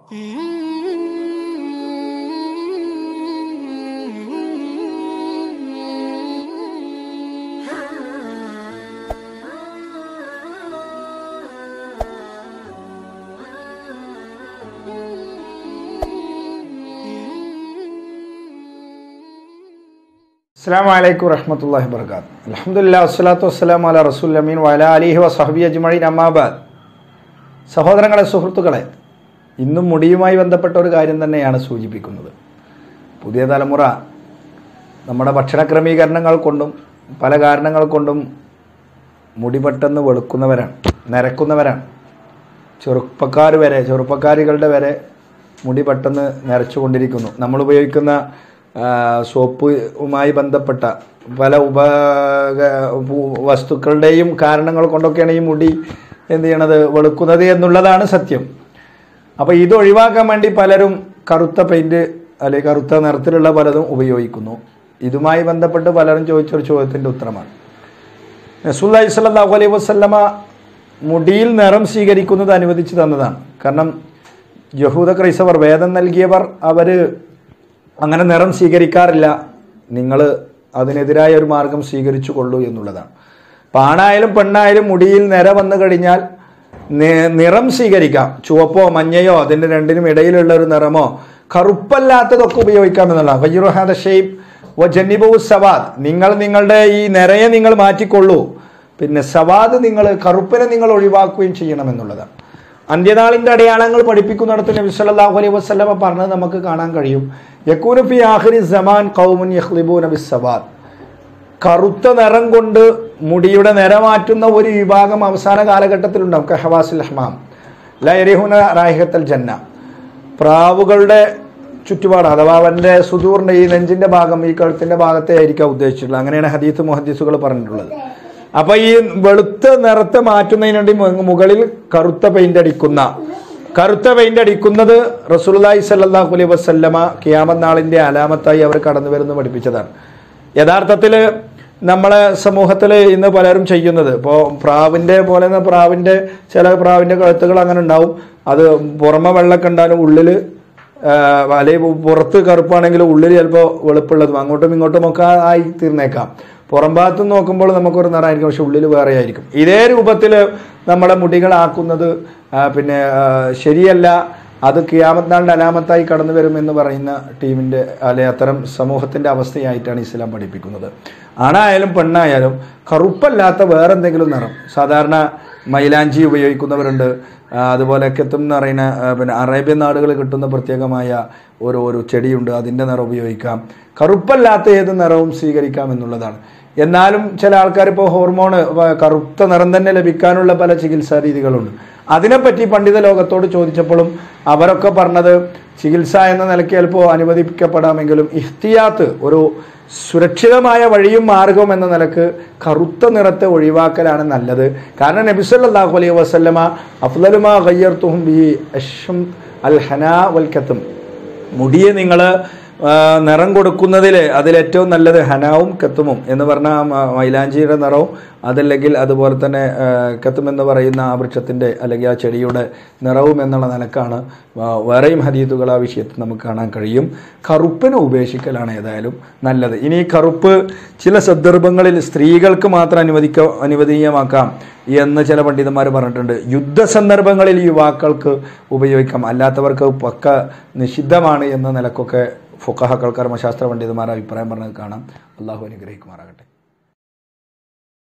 അസ്സാം വലൈക്കും വറഹമത്തല്ലാഹി വർക്കാത്ത് അലഹമുല്ലാ വസ്സലാത്തു വസ്സലാം അല റസൂൽ അമീൻ വല അലിഹി വസഹബി അജ്മഴീൻ അമ്മാബാദ് സഹോദരങ്ങളെ സുഹൃത്തുക്കളെ ഇന്നും മുടിയുമായി ബന്ധപ്പെട്ട ഒരു കാര്യം തന്നെയാണ് സൂചിപ്പിക്കുന്നത് പുതിയ തലമുറ നമ്മുടെ ഭക്ഷണ ക്രമീകരണങ്ങൾ കൊണ്ടും പല കാരണങ്ങൾ കൊണ്ടും മുടി പെട്ടെന്ന് വെളുക്കുന്നവരാണ് നരക്കുന്നവരാണ് ചെറുപ്പക്കാർ വരെ ചെറുപ്പക്കാരികളുടെ വരെ മുടി പെട്ടെന്ന് നരച്ചുകൊണ്ടിരിക്കുന്നു നമ്മൾ ഉപയോഗിക്കുന്ന ആ, സോപ്പുമായി ബന്ധപ്പെട്ട പല ഉപ വസ്തുക്കളുടെയും കാരണങ്ങൾ കൊണ്ടൊക്കെയാണ് ഈ മുടി എന്ത് ചെയ്യണത് വെളുക്കുന്നത് എന്നുള്ളതാണ് സത്യം അപ്പോൾ ഇത് ഒഴിവാക്കാൻ വേണ്ടി പലരും കറുത്ത പെയിന്റ് അല്ലെങ്കിൽ കറുത്ത നിറത്തിലുള്ള പലതും ഉപയോഗിക്കുന്നു ഇതുമായി ബന്ധപ്പെട്ട് പലരും ചോദിച്ചൊരു ചോദ്യത്തിൻ്റെ ഉത്തരമാണ് നസുല്ലാഹി സ്വല്ലല്ലാഹു അലൈഹി വസല്ലമ മുടിയിൽ നിറം സ്വീകരിക്കുന്നത് അനുവദിച്ചു തന്നതാണ് കാരണം യഹൂദ ക്രൈസ്തവർ വേദം നൽകിയവർ അവർ അങ്ങനെ നിറം സ്വീകരിക്കാറില്ല നിങ്ങൾ അതിനെതിരായ ഒരു മാർഗം സ്വീകരിച്ചു കൊള്ളൂ എന്നുള്ളതാണ് അപ്പം ആണായാലും പെണ്ണായാലും മുടിയിൽ നിര വന്നു കഴിഞ്ഞാൽ നി- നിറം സ്വീകരിക്കാം ചുവപ്പോ മഞ്ഞയോ അതിൻ്റെ രണ്ടിനും ഇടയിലുള്ള ഒരു നിറമോ കറുപ്പല്ലാത്തതൊക്കെ ഉപയോഗിക്കാം എന്നുള്ളതാണ് വയ്യുറുഹാദ ഷെയ്ബ് വ ജന്നിബു സവാദ് നിങ്ങൾ നിങ്ങളുടെ ഈ നിറയെ നിങ്ങൾ മാറ്റിക്കൊള്ളൂ പിന്നെ സവാദ് നിങ്ങൾ കറുപ്പിനെ നിങ്ങൾ ഒഴിവാക്കുകയും ചെയ്യണം എന്നുള്ളതാണ് അന്ത്യനാളിന്റെ അടയാളങ്ങൾ പഠിപ്പിക്കുന്നിടത്ത് നബി സല്ലല്ലാഹു അലൈഹി വസല്ലമ പറഞ്ഞത് നമുക്ക് കാണാൻ കഴിയും യക്കൂനു ഫി ആഖിരി സമാൻ ഖൗമുൻ യഖ്ലിബൂന ബിസ്സവാദ് കറുത്ത നിറം കൊണ്ട് മുടിയുടെ നിറ മാറ്റുന്ന ഒരു വിഭാഗം അവസാന കാലഘട്ടത്തിലുണ്ടാവും കഹവാസിൽ ഹമാം ലയരിഹുന റാഹിഹത്തൽ ജന്ന പ്രാവുകളുടെ ചുറ്റുപാട് അഥവാ അവൻ്റെ സുദൂറിൻ്റെ ഈ നെഞ്ചിൻ്റെ ഭാഗം ഈ കഴുത്തിൻ്റെ ഭാഗത്തെ ആയിരിക്കാം ഉദ്ദേശിച്ചിട്ടുള്ളത് അങ്ങനെയാണ് ഹദീത്ത് മുഹദ്ദീസുകൾ പറഞ്ഞിട്ടുള്ളത് അപ്പൊ ഈ വെളുത്ത നിറത്തെ മാറ്റുന്നതിന് വേണ്ടി മു- മുകളിൽ കറുത്ത പെയിന്റ് അടിക്കുന്ന കറുത്ത പെയിന്റ് അടിക്കുന്നത് റസൂലുള്ളാഹി സ്വല്ലല്ലാഹു അലൈഹി വസല്ലമ കിയാമത്ത് നാളിന്റെ അലാമത്തായി അവർ കടന്നു വരുന്നു പഠിപ്പിച്ചതാണ് യഥാർത്ഥത്തിൽ നമ്മളെ സമൂഹത്തിൽ ഇന്ന് പലരും ചെയ്യുന്നത് ഇപ്പോൾ പ്രാവിൻ്റെ പോലെ തന്നെ പ്രാവിൻ്റെ ചില പ്രാവിൻ്റെ കഴുത്തുകൾ അങ്ങനെ ഉണ്ടാവും അത് പുറമെ വെള്ളമൊക്കെ ഉണ്ടാലും ഉള്ളിൽ അല്ലെങ്കിൽ പുറത്ത് കറുപ്പാണെങ്കിൽ ഉള്ളിൽ ചിലപ്പോൾ വെളുപ്പുള്ളതും അങ്ങോട്ടും ഇങ്ങോട്ടും ഒക്കെ ആയി തീർന്നേക്കാം പുറം ഭാഗത്ത് നോക്കുമ്പോൾ നമുക്കൊരു നിറമായിരിക്കും പക്ഷെ ഉള്ളിൽ വേറെ ആയിരിക്കും ഇതേ രൂപത്തിൽ നമ്മുടെ മുടികളാക്കുന്നത് ആ, പിന്നെ ആ, ശരിയല്ല അത് കിയാമത്ത് നാളിൻ്റെ അലാമത്തായി കടന്നു വരുമെന്ന് പറയുന്ന ടീമിൻ്റെ അല്ലെ അത്തരം സമൂഹത്തിൻ്റെ അവസ്ഥയായിട്ടാണ് ഇസ്ലാം പഠിപ്പിക്കുന്നത് ആണായാലും പെണ്ണായാലും കറുപ്പല്ലാത്ത വേറെന്തെങ്കിലും നിറം സാധാരണ മൈലാഞ്ചി ഉപയോഗിക്കുന്നവരുണ്ട് ആ, അതുപോലെ കെത്തും എന്ന് പറയുന്ന ആ, പിന്നെ അറേബ്യൻ നാടുകളിൽ കിട്ടുന്ന പ്രത്യേകമായ ഒരു ഒരു ചെടിയുണ്ട് അതിൻ്റെ നിറം ഉപയോഗിക്കാം കറുപ്പല്ലാത്ത ഏത് നിറവും സ്വീകരിക്കാം എന്നുള്ളതാണ് എന്നാലും ചില ആൾക്കാർ ഇപ്പോൾ ഹോർമോൺ കറുത്ത നിറം തന്നെ ലഭിക്കാനുള്ള പല ചികിത്സാ രീതികളുണ്ട് അതിനെപ്പറ്റി പണ്ഡിത ലോകത്തോട് ചോദിച്ചപ്പോഴും അവരൊക്കെ പറഞ്ഞത് ചികിത്സ എന്ന നിലയ്ക്ക് ചിലപ്പോൾ അനുവദിക്കപ്പെടാമെങ്കിലും ഇഹ്തിയാത്ത് ഒരു സുരക്ഷിതമായ വഴിയും മാർഗവും എന്ന നിലക്ക് കറുത്ത നിറത്തെ ഒഴിവാക്കലാണ് നല്ലത് കാരണം നബിസല്ലാഹു അലൈഹി വസല്ലമ അഫ്ലലുമാ ഗയ്യർത്തുഹും ബി അഷ്ം അൽ ഹനാ വൽ കത്തും മുടിയെ നിങ്ങൾ നിറം കൊടുക്കുന്നതിൽ അതിലേറ്റവും നല്ലത് ഹനാവും കത്തുമും എന്ന് പറഞ്ഞാൽ മൈലാഞ്ചിയുടെ നിറവും അതല്ലെങ്കിൽ അതുപോലെ തന്നെ ആ, കത്തും എന്ന് പറയുന്ന ആ വൃക്ഷത്തിൻ്റെ അല്ലെങ്കിൽ ആ ചെടിയുടെ നിറവും എന്നുള്ള നിലക്കാണ് ആ, വേറെയും ഹദീതുകൾ ആ വിഷയത്തിൽ നമുക്ക് കാണാൻ കഴിയും കറുപ്പിനെ ഉപേക്ഷിക്കലാണ് ഏതായാലും നല്ലത് ഇനി ഈ കറുപ്പ് ചില സന്ദർഭങ്ങളിൽ സ്ത്രീകൾക്ക് മാത്രം അനുവദിക്ക അനുവദനീയമാക്കാം എന്ന് ചില പണ്ഡിതന്മാർ പറഞ്ഞിട്ടുണ്ട് യുദ്ധ സന്ദർഭങ്ങളിൽ യുവാക്കൾക്ക് ഉപയോഗിക്കാം അല്ലാത്തവർക്ക് പക്ക നിഷിദ്ധമാണ് എന്ന നിലക്കൊക്കെ ഫുക്കഹക്കൾ കർമ്മശാസ്ത്ര പണ്ഡിതന്മാർ അഭിപ്രായം പറഞ്ഞത് കാണാം അള്ളാഹു അനുഗ്രഹിക്കുമാറാകട്ടെ